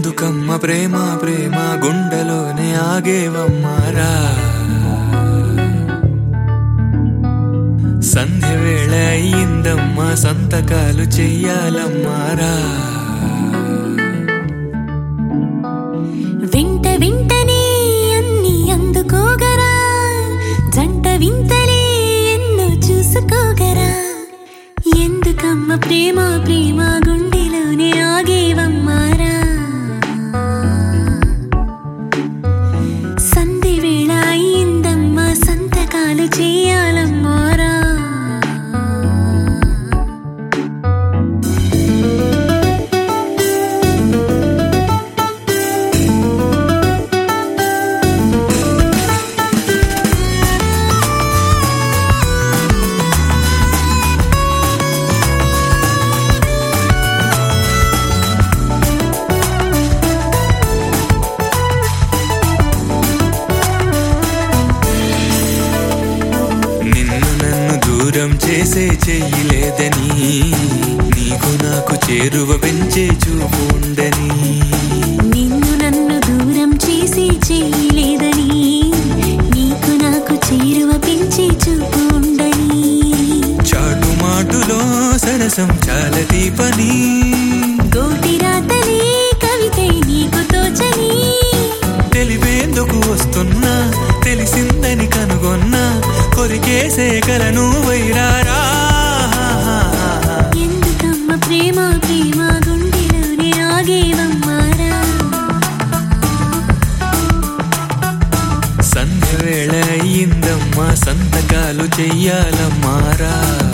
ఎందుకమ్మ ప్రేమ ప్రేమ గుండెలోనే ఆగేవమ్మారా సంధ్య వేళ అయ్యిందమ్మా సంతకాలు చెయ్యాలమ్మారా వెంట వెంటనే అన్ని అందుకోగరా జంట వింతలే ఎన్నో చూసుకోగరా ఎందుకమ్మ ప్రేమ ప్రేమ గుండెలోనే ఆగేవమ్మారా సంధి వేళ అయిందమ్మా సంతకాలు చేయాలమ్మారా నిన్ను నన్ను దూరం చేసే చెయ్యలేదని నీకు నాకు చేరువ పెంచే చూపు ఉండని నిన్ను నన్ను దూరం చేసి చేయలేదని నీకు నాకు చేరువ పెంచి చూపు ఉండని చాటు మాటులో సరసం చాలా దీపని గోటి రాతలే కవితై నీకు తోచని తెలిపేందుకు వస్తున్నా తెలిసిందని కనుగొన్నా కొరికేసే కలను వైరారా ఎందుకమ్మ ప్రేమ ప్రేమ గుండెలోనే ఆగేవమ్మారా సంధ్య వేళ అయ్యిందమ్మా సంతకాలు చెయ్యాలమ్మారా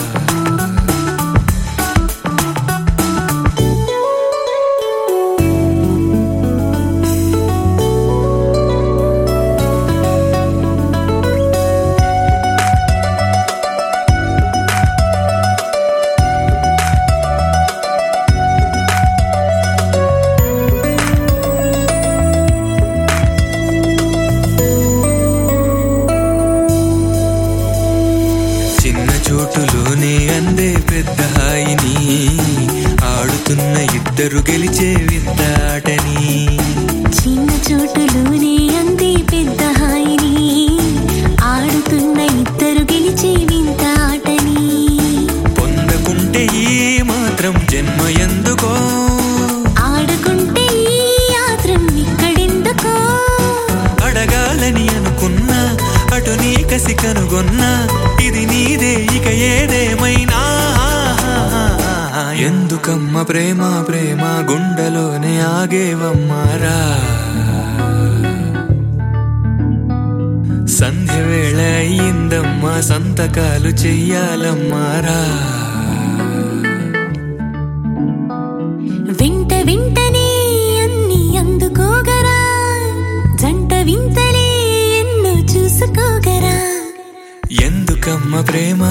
చిన్న చోటులోనే అందే పెద్ద హాయిని ఆడుతున్న ఇద్దరు గెలిచే వింత ఆటని చిన్న చోటులోనే అంది పెద్ద హాయిని ఆడుతున్న ఇద్దరు గెలిచే వింత ఆటని పొందకుంటే ఈ మాత్రం జన్మ ఎందుకో ఆడుకుంటే ఈ యాత్రం ఇక్కడెందుకో అడగాలని అనుకున్నా అటు నీ కసి కనుగొన్నా ఇది నీదే ఇక ఏదేమైనా ఎందుకమ్మ ప్రేమ ప్రేమ గుండెలోనే ఆగేవమ్మారా సంధ్య వేళ అయ్యిందమ్మా సంతకాలు చెయ్యాలమ్మారా వెంట వెంటనే అన్ని అందుకోగరా జంట వింతలే ఎన్నో చూసుకోగరా ఎందుకమ్మ ప్రేమ